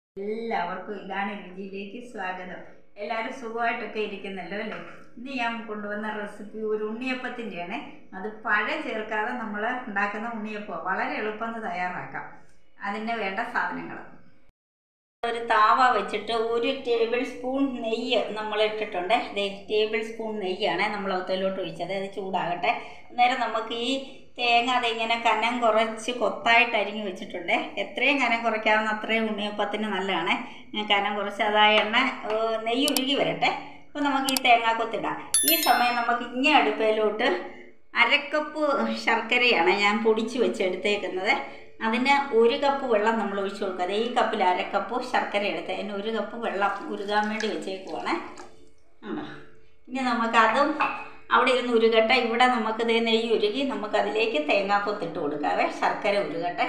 എല്ലാവർക്കും ഇതാണ് രുചിയിലേക്ക് സ്വാഗതം എല്ലാവരും സുഖമായിട്ടൊക്കെ ഇരിക്കുന്നല്ലോ അല്ലേ ഇന്ന് ഞാൻ കൊണ്ടുവന്ന റെസിപ്പി ഒരു ഉണ്ണിയപ്പത്തിൻ്റെയാണ് അത് പഴം ചേർക്കാതെ നമ്മൾ ഉണ്ടാക്കുന്ന ഉണ്ണിയപ്പം വളരെ എളുപ്പം തയ്യാറാക്കാം അതിന് വേണ്ട സാധനങ്ങൾ ഒരു താവ വെച്ചിട്ട് ഒരു ടേബിൾ സ്പൂൺ നെയ്യ് നമ്മൾ ഇട്ടിട്ടുണ്ട് ദേ ടേബിൾ സ്പൂൺ നെയ്യാണ് നമ്മൾ ഒത്തലോട്ട് ഒഴിച്ചത് അത് ചൂടാകട്ടെ അന്നേരം നമുക്ക് ഈ തേങ്ങ അതിങ്ങനെ കനം കുറച്ച് കൊത്തായിട്ട് അരിഞ്ഞു വെച്ചിട്ടുണ്ട് എത്രയും കനം കുറയ്ക്കാവുന്ന അത്രയും ഉണ്ണിയപ്പത്തിന് നല്ലതാണ് ഞാൻ കനം കുറച്ച് അതാ എണ്ണ ഏഹ്, നെയ്യ് ഉരുകി വരട്ടെ അപ്പോൾ നമുക്ക് ഈ തേങ്ങ കൊത്തിടാം ഈ സമയം നമുക്ക് ഇങ്ങനെ അടുപ്പയിലോട്ട് അരക്കപ്പ് ശർക്കരയാണ് ഞാൻ പൊടിച്ച് വെച്ചെടുത്തേക്കുന്നത് അതിന് ഒരു കപ്പ് വെള്ളം നമ്മൾ ഒഴിച്ചു കൊടുക്കുക അതേ ഈ കപ്പിൽ അരക്കപ്പ് ശർക്കര എടുത്ത് അതിന് ഒരു കപ്പ് വെള്ളം ഉരുകാൻ വേണ്ടി വെച്ചേക്കുവാണ് ഉണ്ടോ ഇനി നമുക്കതും അവിടെ ഇരുന്ന് ഉരുകട്ടെ ഇവിടെ നമുക്ക് ദേ നെയ്യ് ഉരുകി നമുക്ക് അതിലേക്ക് തേങ്ങാക്കൊത്തിട്ട് കൊടുക്കാവേ ശർക്കര ഉരുകട്ടെ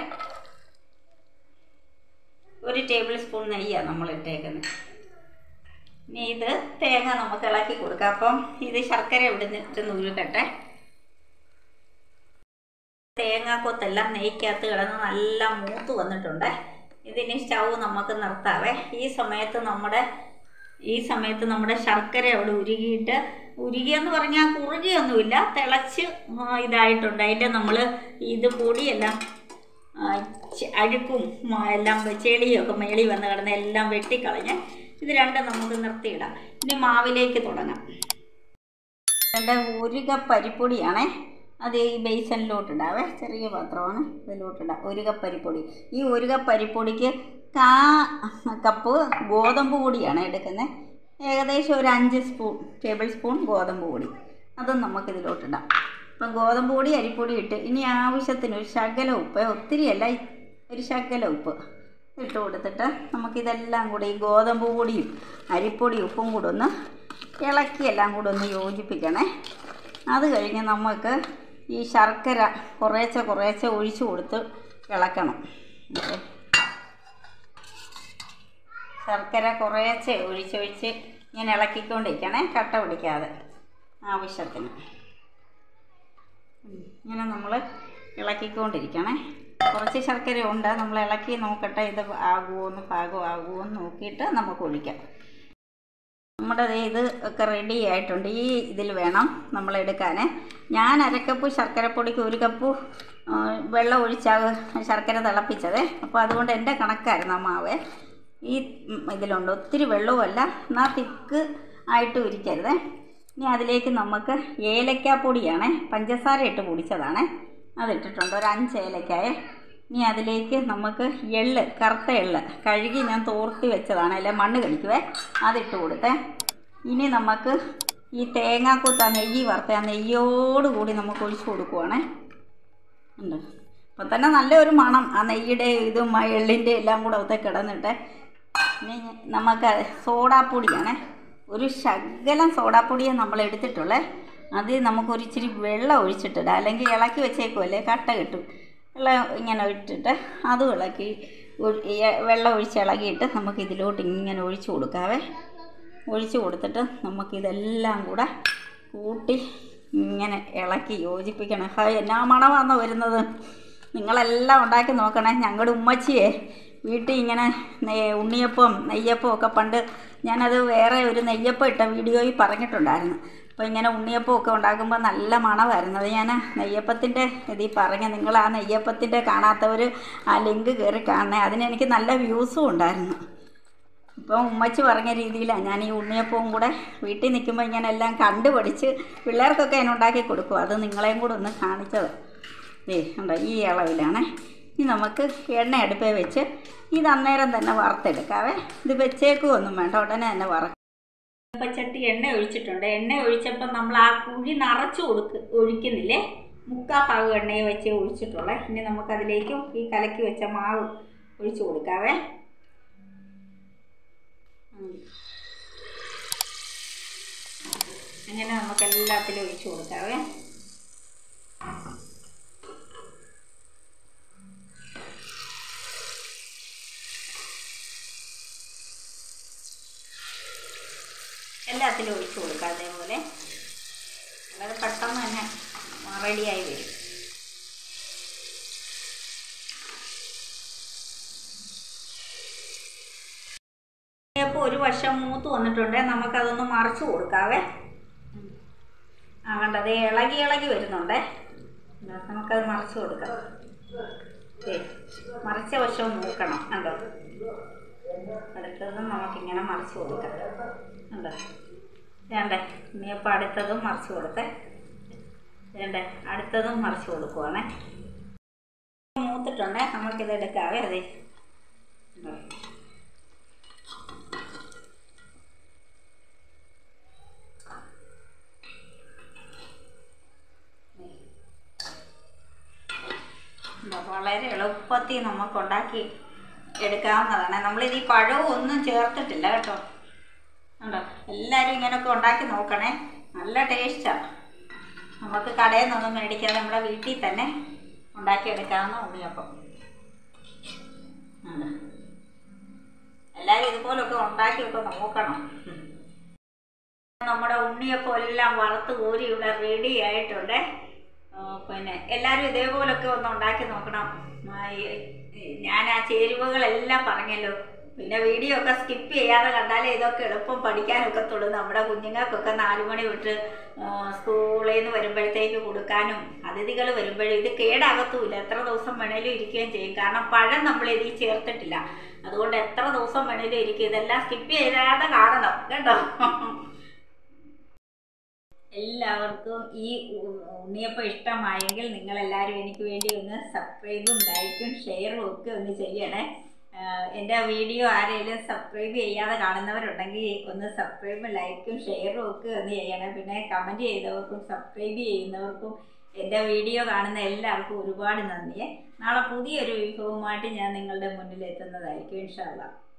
ഒരു ടേബിൾ സ്പൂൺ നെയ്യാണ് നമ്മൾ ഇട്ടേക്കുന്നത് ഇനി ഇത് തേങ്ങ നമുക്ക് ഇളക്കി കൊടുക്കാം അപ്പം ഇത് ശർക്കര ഇവിടെ നിന്നിട്ട് ഉരുകട്ടെ തേങ്ങാക്കൊത്തെല്ലാം നെയ്ക്കകത്ത് കിടന്ന് നല്ല മൂത്ത് വന്നിട്ടുണ്ട് ഇതിന് സ്റ്റൗ നമുക്ക് നിർത്താവേ ഈ സമയത്ത് നമ്മുടെ ഈ സമയത്ത് നമ്മുടെ ശർക്കര അവിടെ ഉരുകിയിട്ട് ഉരുകിയെന്ന് പറഞ്ഞാൽ കുറുകിയൊന്നുമില്ല തിളച്ച് ആ, ഇതായിട്ടുണ്ട് അതിൻ്റെ നമ്മൾ ഇത് പൊടിയെല്ലാം ആ, ചെ- അഴുക്കും ആ, എല്ലാം ചെളിയൊക്കെ മേളി വന്ന് കിടന്ന് എല്ലാം വെട്ടിക്കളഞ്ഞ് ഇത് രണ്ടും നമുക്ക് നിർത്തിയിടാം ഇനി മാവിലേക്ക് തുടങ്ങാം രണ്ട് ഒരു കപ്പ് അരിപ്പൊടിയാണേ അത് ഈ ബേസനിലോട്ട് ഇടാവേ ചെറിയ പാത്രമാണ് ഇതിലോട്ടിടാം ഒരു കപ്പ് അരിപ്പൊടി ഈ ഒരു കപ്പ് അരിപ്പൊടിക്ക് കാ കപ്പ് ഗോതമ്പ് പൊടിയാണ് എടുക്കുന്നത് ഏകദേശം ഒരു അഞ്ച് സ്പൂൺ ടേബിൾ സ്പൂൺ ഗോതമ്പ് പൊടി അതും നമുക്കിതിലോട്ടിടാം ഇപ്പം ഗോതമ്പ് പൊടി അരിപ്പൊടി ഇട്ട് ഇനി ആവശ്യത്തിന് ഒരു ശകല ഉപ്പ് ഒത്തിരിയല്ല ഈ ഒരു ശകല ഉപ്പ് ഇട്ട് കൊടുത്തിട്ട് നമുക്കിതെല്ലാം കൂടി ഈ ഗോതമ്പ് പൊടിയും അരിപ്പൊടി ഉപ്പും കൂടെ ഒന്ന് ഇളക്കി എല്ലാം കൂടെ ഒന്ന് യോജിപ്പിക്കണേ അത് കഴിഞ്ഞ് നമുക്ക് ഈ ശർക്കര കുറേശ്ശെ കുറേശ്ശെ ഒഴിച്ചു കൊടുത്ത് ഇളക്കണം ഓക്കേ. ശർക്കര കുറേശ്ശെ ഒഴിച്ചൊഴിച്ച് ഇങ്ങനെ ഇളക്കിക്കൊണ്ടിരിക്കണേ കട്ട പിടിക്കാതെ ആവശ്യത്തിന് ഉം. ഇങ്ങനെ നമ്മൾ ഇളക്കിക്കൊണ്ടിരിക്കണേ കുറച്ച് ശർക്കര ഉണ്ട് നമ്മൾ ഇളക്കി നോക്കട്ടെ ഇത് ആകുമോ എന്ന് പാകമാകുമോ എന്ന് നോക്കിയിട്ട് നമുക്ക് ഒഴിക്കാം നമ്മുടെ ദേ ഇത് ഒക്കെ റെഡി ആയിട്ടുണ്ട് ഈ ഇതിൽ വേണം നമ്മൾ എടുക്കാൻ ഞാൻ അരക്കപ്പ് ശർക്കരപ്പൊടിക്ക് ഒരു കപ്പ് ആ, വെള്ളം ഒഴിച്ചാൽ ശർക്കര തിളപ്പിച്ചത് അപ്പോൾ അതുകൊണ്ട് എൻ്റെ കണക്കായിരുന്നു ആ മാവ് ഈ ഉം, ഇതിലുണ്ട് ഒത്തിരി വെള്ളവുമല്ല എന്നാൽ തിക്ക് ആയിട്ട് ഇരിക്കരുത് ഇനി അതിലേക്ക് നമുക്ക് ഏലക്കാപ്പൊടിയാണ് പഞ്ചസാര ഇട്ട് പൊടിച്ചതാണ് അതിട്ടിട്ടുണ്ട് ഒരു അഞ്ച് ഏലക്കായ ഇനി അതിലേക്ക് നമുക്ക് എള്ള് കറുത്ത എള്ള് കഴുകി ഞാൻ തോർത്തി വെച്ചതാണ് അല്ലെ മണ്ണ് കടിക്കുവേ അതിട്ട് കൊടുത്തേ ഇനി നമുക്ക് ഈ തേങ്ങാക്കൊത്ത് ആ നെയ്യ് വറുത്ത ആ നെയ്യോടുകൂടി നമുക്ക് ഒഴിച്ചു കൊടുക്കുവാണേ ഉണ്ട് അപ്പം തന്നെ നല്ലൊരു മണം ആ നെയ്യുടെ ഇതും ആ എള്ളിൻ്റെ എല്ലാം കൂടെ ഒത്തേ കിടന്നിട്ട് ഇനി നമുക്ക് സോഡാപ്പൊടിയാണ് ഒരു ശകലം സോഡാപ്പൊടിയെ നമ്മൾ എടുത്തിട്ടുള്ളേ അത് നമുക്കൊരു ഇച്ചിരി വെള്ളം ഒഴിച്ചിട്ടിടാം അല്ലെങ്കിൽ ഇളക്കി വെച്ചേക്കുമല്ലേ കട്ട കിട്ടും വെള്ളം ഇങ്ങനെ ഇട്ടിട്ട് അതും ഇളക്കി ഒഴി- ഈ വെള്ളം ഒഴിച്ച് ഇളകിയിട്ട് നമുക്ക് ഇതിലോട്ട് ഇങ്ങനെ ഒഴിച്ചു കൊടുക്കാവേ ഒഴിച്ചു കൊടുത്തിട്ട് നമുക്കിതെല്ലാം കൂടെ കൂട്ടി ഇങ്ങനെ ഇളക്കി യോജിപ്പിക്കണം ഹായ് എന്നാ മണമാണോ വരുന്നത് നിങ്ങളെല്ലാം ഉണ്ടാക്കി നോക്കണേ ഞങ്ങളുടെ ഉമ്മച്ചിയെ വീട്ടിൽ ഇങ്ങനെ നെ- ഉണ്ണിയപ്പം നെയ്യപ്പം ഒക്കെ പണ്ട് ഞാനത് വേറെ ഒരു നെയ്യപ്പം ഇട്ട വീഡിയോയിൽ പറഞ്ഞിട്ടുണ്ടായിരുന്നു അപ്പോൾ ഇങ്ങനെ ഉണ്ണിയപ്പം ഒക്കെ ഉണ്ടാക്കുമ്പോൾ നല്ല മണമായിരുന്നു അത് ഞാൻ നെയ്യപ്പത്തിൻ്റെ ഇതിൽ പറഞ്ഞ നിങ്ങൾ ആ നെയ്യപ്പത്തിൻ്റെ കാണാത്തവർ ആ ലിങ്ക് കയറി കാണണേ അതിന് എനിക്ക് നല്ല വ്യൂസും ഉണ്ടായിരുന്നു ഇപ്പം ഉമ്മച്ചി പറഞ്ഞ രീതിയിലാണ് ഞാൻ ഈ ഉണ്ണിയപ്പവും കൂടെ വീട്ടിൽ നിൽക്കുമ്പോൾ ഇങ്ങനെ എല്ലാം കണ്ടുപഠിച്ച് പിള്ളേർക്കൊക്കെ ഞാൻ ഉണ്ടാക്കി കൊടുക്കും അത് നിങ്ങളെയും കൂടെ ഒന്ന് കാണിച്ചത് ഏ ഉണ്ടോ ഈ അളവിലാണ് ഇനി നമുക്ക് എണ്ണ അടുപ്പേ വെച്ച് ഇത് അന്നേരം തന്നെ വറുത്തെടുക്കാവേ ഇത് വെച്ചേക്കുമൊന്നും വേണ്ട ഉടനെ തന്നെ വറക്കും ചട്ടി എണ്ണ ഒഴിച്ചിട്ടുണ്ട് എണ്ണ ഒഴിച്ചപ്പോൾ നമ്മൾ ആ കുഴി നിറച്ച് കൊടുക്ക് ഒഴിക്കുന്നില്ലേ മുക്കാ ഭാഗം എണ്ണയെ വെച്ച് ഒഴിച്ചിട്ടുള്ളേ ഇനി നമുക്കതിലേക്കും ഈ കലക്കി വെച്ച മാവ് ഒഴിച്ചു കൊടുക്കാവേ ഉം. അങ്ങനെ നമുക്ക് എല്ലാത്തിലും ഒഴിച്ചു കൊടുക്കാവേ എല്ലാത്തിലും ഒഴിച്ചു കൊടുക്കാം അതേപോലെ വളരെ പെട്ടെന്ന് തന്നെ റെഡിയായി വരും ഒരു വശം മൂത്ത് വന്നിട്ടുണ്ട് നമുക്കതൊന്ന് മറിച്ച് കൊടുക്കാവേ ആ കണ്ട അത് ഇളകി ഇളകി വരുന്നുണ്ടേ എന്നാ നമുക്കത് മറിച്ച് കൊടുക്കാം ദേ, മറിച്ച വശം മൂക്കണം കണ്ടോ അടുത്തതും നമുക്കിങ്ങനെ മറിച്ച് കൊടുക്കാം കണ്ടോ വേണ്ടേ ഇനിയപ്പോൾ അടുത്തതും മറിച്ച് കൊടുത്തേ വേണ്ടേ അടുത്തതും മറിച്ച് കൊടുക്കുവാണേ മൂത്തിട്ടുണ്ടേ നമുക്കിത് എടുക്കാവേ അതെ കണ്ടോ എന്താ വളരെ എളുപ്പത്തിൽ നമുക്ക് ഉണ്ടാക്കി എടുക്കാവുന്നതാണ് നമ്മളിത് ഈ പഴവും ഒന്നും ചേർത്തിട്ടില്ല കേട്ടോ ഉണ്ടോ എല്ലാവരും ഇങ്ങനെയൊക്കെ ഉണ്ടാക്കി നോക്കണേ നല്ല ടേസ്റ്റാണ് നമുക്ക് കടയിൽ നിന്നൊന്നും മേടിക്കാതെ നമ്മുടെ വീട്ടിൽ തന്നെ ഉണ്ടാക്കിയെടുക്കാവുന്ന ഉണ്ണിയപ്പം ഉണ്ടോ? എല്ലാവരും ഇതുപോലൊക്കെ ഉണ്ടാക്കിയൊക്കെ നോക്കണം ഉം. നമ്മുടെ ഉണ്ണിയപ്പം എല്ലാം വറുത്ത് കോരി ഇവിടെ റെഡി ആയിട്ടുണ്ട് ആ, പിന്നെ എല്ലാവരും ഇതേപോലൊക്കെ ഒന്ന് ഉണ്ടാക്കി നോക്കണം ആ, ഈ- ഈ- ഞാൻ ആ ചേരുവകളെല്ലാം പറഞ്ഞല്ലോ പിന്നെ വീഡിയോ ഒക്കെ സ്കിപ്പ് ചെയ്യാതെ കണ്ടാലേ ഇതൊക്കെ എളുപ്പം പഠിക്കാനൊക്കത്തുള്ളൂ നമ്മുടെ കുഞ്ഞുങ്ങൾക്കൊക്കെ നാല് മണി വിട്ട് ആ, സ്കൂളിൽ നിന്ന് വരുമ്പോഴത്തേക്ക് കൊടുക്കാനും അതിഥികൾ വരുമ്പോഴും ഇത് കേടാകത്തുമില്ല എത്ര ദിവസം വേണേലും ഇരിക്കുകയും ചെയ്യും കാരണം പഴം നമ്മൾ ഇതിൽ ചേർത്തിട്ടില്ല അതുകൊണ്ട് എത്ര ദിവസം വേണേലും ഇരിക്കും ഇതെല്ലാം സ്കിപ്പ് ചെയ്യാതെ കാണണം കേട്ടോ എല്ലാവർക്കും ഈ ഉ- ഉണ്ണിയപ്പം ഇഷ്ടമായെങ്കിൽ നിങ്ങളെല്ലാവരും എനിക്ക് വേണ്ടി ഒന്ന് സബ്സ്ക്രൈബും ലൈക്കും ഷെയറും ഒക്കെ ഒന്ന് ചെയ്യണേ ആഹ് എൻ്റെ വീഡിയോ ആരെങ്കിലും സബ്സ്ക്രൈബ് ചെയ്യാതെ കാണുന്നവരുണ്ടെങ്കിൽ ഒന്ന് സബ്സ്ക്രൈബും ലൈക്കും ഷെയറും ഒക്കെ ഒന്ന് ചെയ്യണേ പിന്നെ കമൻറ്റ് ചെയ്തവർക്കും സബ്സ്ക്രൈബ് ചെയ്യുന്നവർക്കും എൻ്റെ വീഡിയോ കാണുന്ന എല്ലാവർക്കും ഒരുപാട് നന്ദിയെ നാളെ പുതിയൊരു വിഭവമായിട്ട് ഞാൻ നിങ്ങളുടെ മുന്നിൽ എത്തുന്നതായിരിക്കും ഇൻഷാല്ല